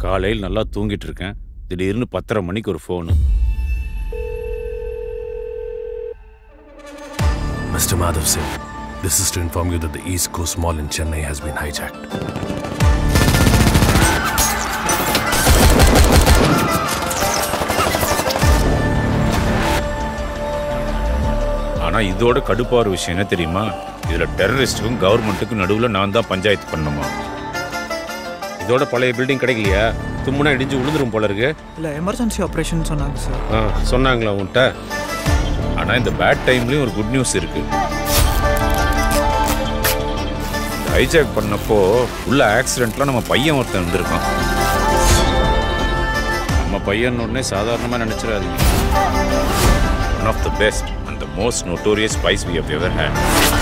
காலையில் நல்லா தூங்கிட்டு இருக்கேன் திடீர்னு பத்தரை மணிக்கு ஒரு phone Mr. Madhav Singh, this is to inform you that the East Coast Mall in Chennai has been hijacked. ஆனா இதோட கடுப்பான விஷயம் என்ன தெரியுமா இதுல டெரரிஸ்ட்டுக்கும் கவர்மெண்ட்டுக்கும் நடுவுல நான் தான் பஞ்சாயத்து பண்ணணுமா இதோட பழைய பில்டிங் கிடைக்கலையா தும்முனா இடிஞ்சு விழுந்துரும் போல இருக்கு இல்லை எமர்ஜென்சி ஆப்ரேஷன் சொன்னாங்க சார் ஆ, சொன்னாங்களா உன்கிட்ட ஆனா இந்த பேட் டைம்லயும் ஒரு குட் நியூஸ் இருக்கு ஹைஜாக் பண்ணப்போ உள்ள ஆக்சிடென்ட்ல நம்ம பையன் ஒருத்தன் வந்திருக்கான் நம்ம பையன் உடனே சாதாரணமா நினைச்சிடாதீங்க one of the best and the most notorious spies we have ever had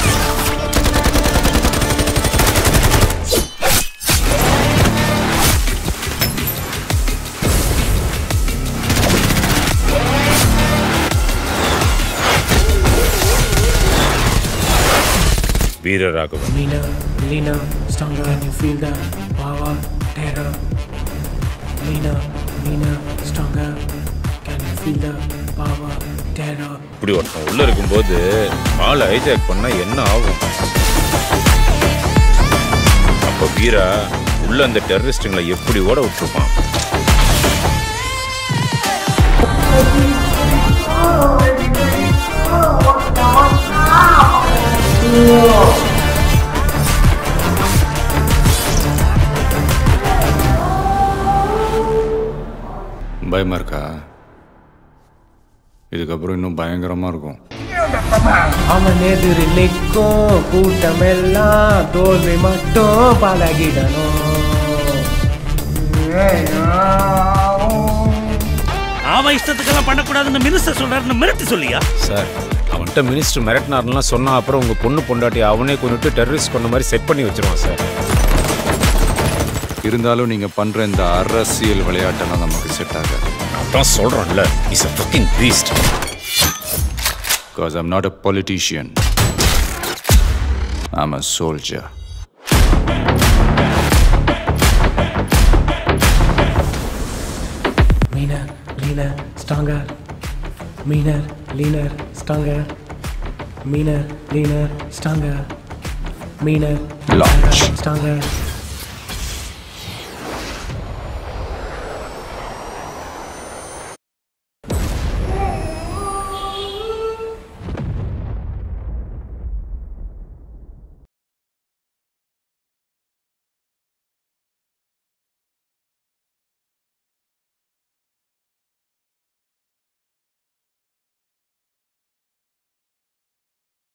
Veeraraghavan Leaner, leaner, stronger, and you feel the power, terror. Leaner, leaner, stronger, can you feel the power, terror? இப்படி ஒருத்தன் உள்ள இருக்கும்போது ஆளை hijack பண்ணா என்ன ஆகும் அப்ப வீரா உள்ள அந்த டெரரிஸ்டுங்களை எப்படி ஓட விட்டுருப்பான் பயமா இருக்கா இதுக்கப்புறம் இன்னும் பயங்கரமா இருக்கும் அவன் எதிரில் நிற்கும் கூட்டமெல்லாம் தோல்வி மட்டும் பழகிடணும் அவன் இஷ்டத்துக்கெல்லாம் பண்ணக்கூடாதுன்னு மினிஸ்டர் சொல்றாருன்னு மிரட்டி சொல்லியா சார் அவன்கிட்ட மினிஸ்டர் மிரட்டினார்லாம் சொன்னா அப்புறம் உங்க பொண்ணு பொண்டாட்டி அவனே கொண்டுட்டு டெரரிஸ்ட் கொண்ட மாதிரி செட் பண்ணி வச்சிருவான் சார் இருந்தாலும் நீங்க பண்ற இந்த அரசியல் விளையாட்டெல்லாம் நமக்கு செட் ஆகாது அதான் சொல்றான்ல is a fucking beast because I'm not a politician I'm a soldier Meaner, leaner, stronger. Meaner, leaner, stronger. Meaner, leaner, stronger. Meaner, Launch. stronger.